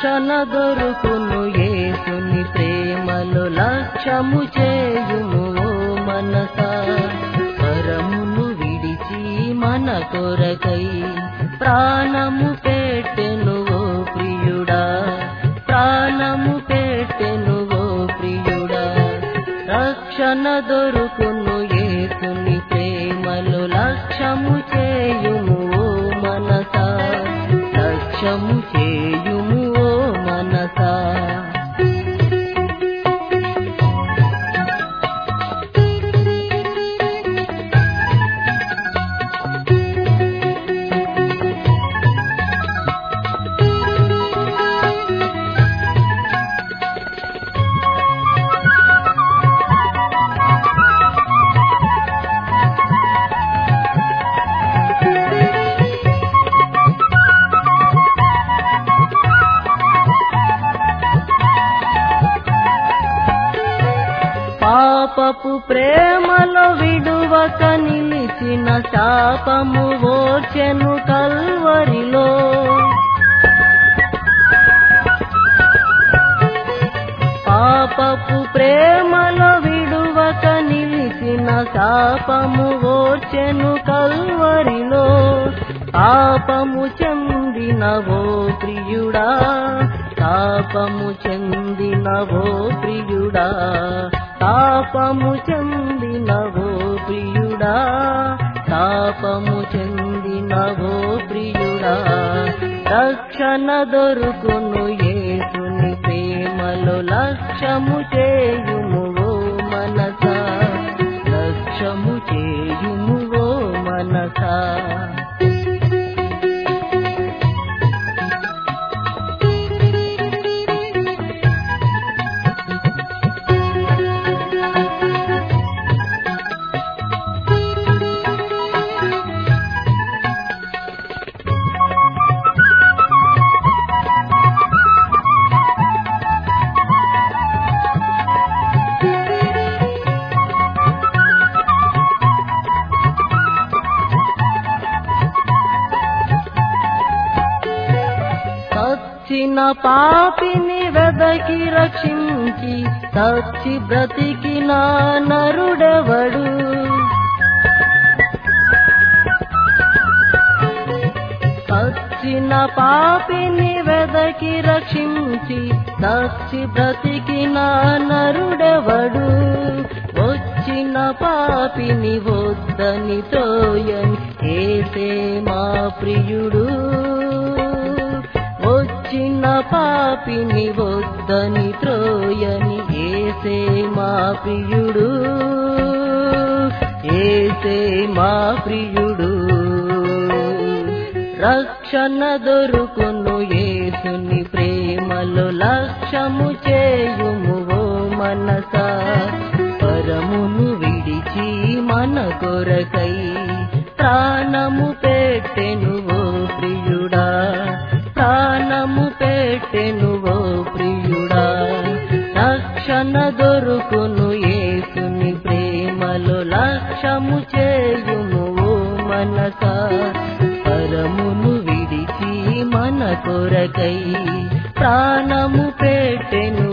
రక్షణ దొరుకును యేసుని ప్రేమలో లక్ష్యము చేయుము ఓ మనస పరమును విడిచి మన కొరకై ప్రాణము పెట్టెను ఓ ప్రియుడా ప్రాణము పెట్టెను ఓ ప్రియుడా రక్షణ దొరుకును యేసుని ప్రేమలో లక్ష్యము చేయుము ఓ మనస లక్ష్యము చేయుము ఓ మనస పాపపు ప్రేమలో విడువక నిలిచిన శాపము ఓచెను కల్వరిలో పాపపు ప్రేమలో విడువక నిలిచిన శాపము ఓచెను కల్వరిలో పాపము చెందినవో ప్రియుడా పాపము చెందినవో ప్రియుడా పాపము చెందినవో ప్రియుడా పాపము చెందినవో ప్రియుడా రక్షణ దొరుకును యేసుని ప్రేమలో లక్ష్యము చేయుము ఓ మనస లక్ష్యము చేయుము ఓ మనస సచ్చిన పాపిని వెదకి రక్షించి సచ్చి బ్రతికిన నరుడెవడు సచ్చిన పాపిని వెదకి రక్షించి సచ్చి బ్రతికిన నరుడెవడు వచ్చిన పాపిని వద్దని తోయని ఏసే మా ప్రియుడు వచ్చిన పాపిని వద్దని త్రోయని ఏసే మా ప్రియుడు ఏసే మా ప్రియుడు రక్షణ దొరుకును యేసుని ప్రేమలో లక్ష్యము చేయుము ఓ మనస పరమును విడిచి మన కొరకై ప్రాణము పెట్టెను ఓ ప్రియుడా ప్రాణము పెట్టెను ఓ ప్రియుడా రక్షణ దొరుకును యేసుని ప్రేమలో లక్ష్యము చేయుము ఓ మనస పరమును విడిచి మన కొరకై ప్రాణము పెట్టెను